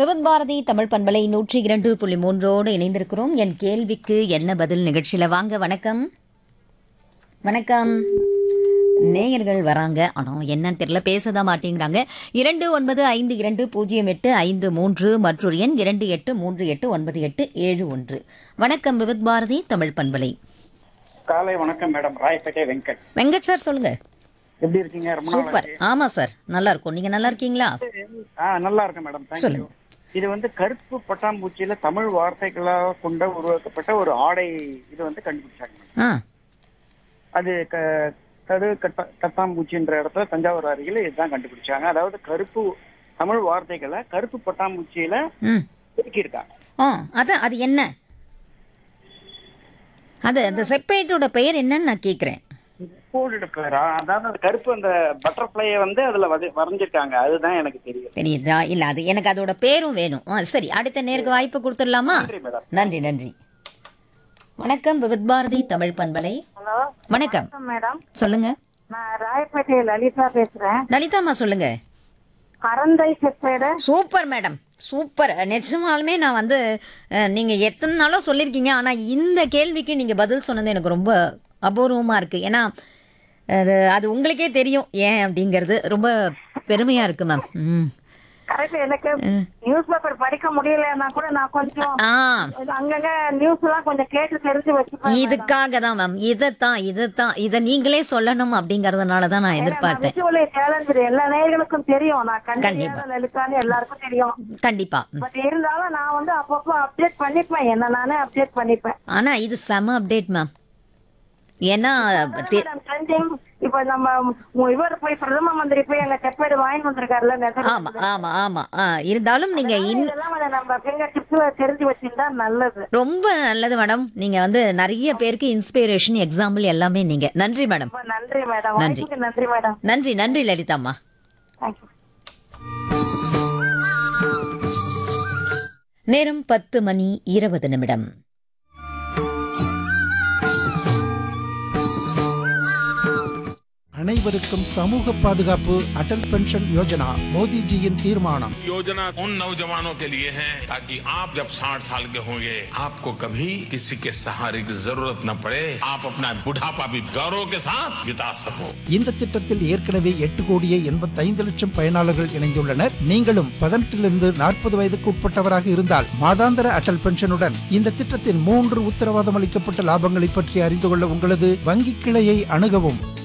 விவத் பாரதி தமிழ் பண்பலை நூற்றி இரண்டு புள்ளி மூன்றோடு இணைந்திருக்கிறோம் என் கேள்விக்கு என்ன பதில் நிகழ்ச்சியில வாங்க வணக்கம் வணக்கம் நேயர்கள் வராங்க ஆனால் என்னன்னு தெரியல பேசதான் மாட்டேங்கிறாங்க இரண்டு ஒன்பது ஐந்து இரண்டு பூஜ்ஜியம் எட்டு ஐந்து மூன்று மற்றொரு எண் இரண்டு எட்டு மூன்று எட்டு ஒன்பது எட்டு ஏழு ஒன்று வணக்கம் விவத் பாரதி தமிழ் பண்பலை காலை வணக்கம் மேடம் ராயப்பேட்டை வெங்கட் வெங்கட் சார் சொல்லுங்க எப்படி இருக்கீங்க ரொம்ப நாள் சூப்பர் ஆமா சார் நல்லா இருக்கும் நீங்க நல்லா இருக்கீங்களா ஆச்சு. ஆ நல்லா இருக்கேன் மேடம் தேங்க்யூ சொல்லுங்க. இது வந்து கருப்பு பட்டாம்பூச்சியில தமிழ் வார்த்தைகளாக கொண்ட உருவாக்கப்பட்ட ஒரு ஆடை இது வந்து கண்டுபிடிச்சாங்க ஆ அது க- கரு கட்ட கட்டாம்பூச்சின்ற இடத்துல தஞ்சாவூர் அருகில் இதுதான் கண்டுபிடிச்சாங்க அதாவது கருப்பு தமிழ் வார்த்தைகளை கருப்பு பட்டாம்பூச்சியில ம் ஒதுக்கியிருக்காங்க ஆ அதான் அது என்ன அது அந்த செப்பரேட்டோட பெயர் என்னன்னு நான் கேட்குறேன் கோல்டு பேரா அதாவது அந்த கருப்பு அந்த பட்டர்ஃப்ளையை வந்து அதுல வதை- வரைஞ்சிருக்காங்க அதுதான் எனக்கு தெரியும் தெரியுதா இல்லை அது எனக்கு அதோட பேரும் வேணும் ஆ சரி அடுத்த நேருக்கு வாய்ப்பு கொடுத்துடலாமா நன்றி மேடம் நன்றி நன்றி வணக்கம் விவித் பாரதி தமிழ் பண்பலை ஹலோ வணக்கம் மேடம் சொல்லுங்க நான் ராயப்பேட்டை லலிதா பேசுறேன் லலிதாம்மா சொல்லுங்க கரந்தை செப்பேடு சூப்பர் மேடம் சூப்பர் நிஜமாலுமே நான் வந்து அஹ், நீங்க எத்தனை நாளும் சொல்லியிருக்கீங்க ஆனா இந்த கேள்விக்கு நீங்க பதில் சொன்னது எனக்கு ரொம்ப அபூர்வமா இருக்கு ஏன்னா அது அது உங்களுக்கே தெரியும் ஏன் அப்படிங்கிறது ரொம்ப பெருமையா இருக்கு மேம் ம் கரெக்ட் எனக்கு நியூஸ் பேப்பர் படிக்க முடியலன்னா கூட நான் கொஞ்சம் ஆ அங்கங்க நியூஸ் எல்லாம் கொஞ்சம் கேட்டு தெரிஞ்சு வச்சுப்பேன் இதுக்காக தான் மேம் இதைத்தான் இதைத்தான் இதை நீங்களே சொல்லணும் அப்படிங்கறதுனால தான் நான் எதிர்பார்த்தேன் விஷுவலி சேலஞ்ச் எல்லா நேயர்களுக்கும் தெரியும் நான் கண்டிப்பா. கண்டிப்பா லலிதான்னு எல்லாருக்கும் தெரியும் கண்டிப்பா ம். பட் இருந்தாலும் நான் வந்து அப்பப்போ அப்டேட் பண்ணிப்பேன் என்ன நானே அப்டேட் பண்ணிப்பேன் ஆனா இது செம அப்டேட் மேம் ஏன்னா தெ- ட்ரெண்டிங் இப்ப நம்ம உ- இவர் போய் பிரதம மந்திரி போய் அங்க செப்பேடு வாங்கி வந்திருக்காருல்ல ஆமா நெதர்லாந்து. ஆமா ஆமா ஆ, இருந்தாலும் நீங்க இன் இதெல்லாம் கொஞ்சம் நம்ம ஃபிங்கர் டிப்ஸ்ல தெரிஞ்சு வச்சிருந்தா நல்லது ரொம்ப நல்லது மேடம் நீங்க வந்து நிறைய பேருக்கு இன்ஸ்பிரேஷன் எக்ஸாம்பிள் எல்லாமே நீங்க நன்றி மேடம் ரொம்ப நன்றி மேடம் நன்றி. வாய்ப்புக்கு நன்றி மேடம் நன்றி நன்றி லலிதாம்மா தேங்க்யூ நேரம் பத்து மணி இருபது நிமிடம் அனைவருக்கும் சமூக பாதுகாப்பு அடல் பென்ஷன் யோஜனா மோடிஜியின் தீர்மானம் योजना उन नौजवानों के लिए है ताकि आप जब 60 साल के होंगे आपको कभी किसी के सहारे की जरूरत न पड़े आप अपना बुढ़ापा भी गौरव के साथ बिता सको இந்த திட்டத்தில் ஏற்கனவே எட்டு கோடியே எண்பத்தைந்து லட்சம் பயனாளர்கள் இணைந்துள்ளனர் நீங்களும் பதினெட்டிலிருந்து நாற்பது வயதுக்கு உட்பட்டவராக இருந்தால் மாதாந்திர அடல் பென்ஷனுடன் இந்த திட்டத்தின் மூன்று உத்தரவாதம் அளிக்கப்பட்ட லாபங்களை பற்றி அறிந்து கொள்ள உங்களது வங்கி கிளையை அணுகவும்